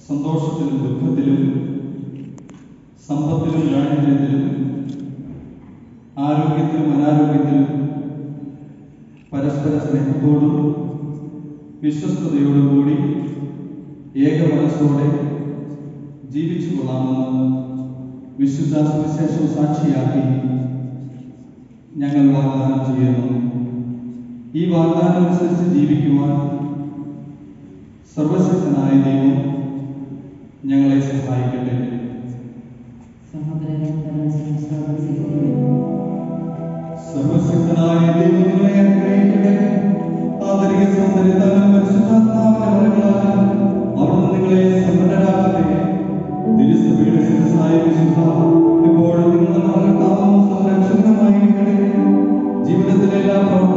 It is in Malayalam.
സന്തോഷത്തിലും ദുഃഖത്തിലും സമ്പത്തിലും ദാരിദ്ര്യത്തിലും ആരോഗ്യത്തിലും അനാരോഗ്യത്തിലും പരസ്പര സ്നേഹത്തോടും വിശ്വസ്തയോടും കൂടി ഏക മനസ്സോടെ ജീവിച്ചു കൊള്ളാമെന്ന് വിശുദ്ധ സുവിശേഷം സാക്ഷിയാക്കി ഞങ്ങൾ വാഗ്ദാനം ചെയ്യുന്നു ഈ വാഗ്ദാനം അനുസരിച്ച് ജീവിക്കുവാൻ സർവശക്തനായ ദൈവം ഞങ്ങളെ സഹായിക്കട്ടെ സഹോദരനെ പരസ്പരം സ്വീകരിക്കുന്നു സർവശക്തനായ ദൈവം നിങ്ങളെ അനുഗ്രഹിക്കട്ടെ ആന്തരിക സൗന്ദര്യത്താലും പരിശുദ്ധാത്മാവിന്റെ വരങ്ങളാലും അവിടുന്ന് നിങ്ങളെ സമ്പന്നരാക്കട്ടെ തിരുസഭയുടെ ശിരസായ വിശുദ്ധ ഇപ്പോഴും നിങ്ങളുടെ കർത്താവും സംരക്ഷകനുമായിരിക്കട്ടെ ജീവിതത്തിലെ എല്ലാ പ്രവർത്തനങ്ങളും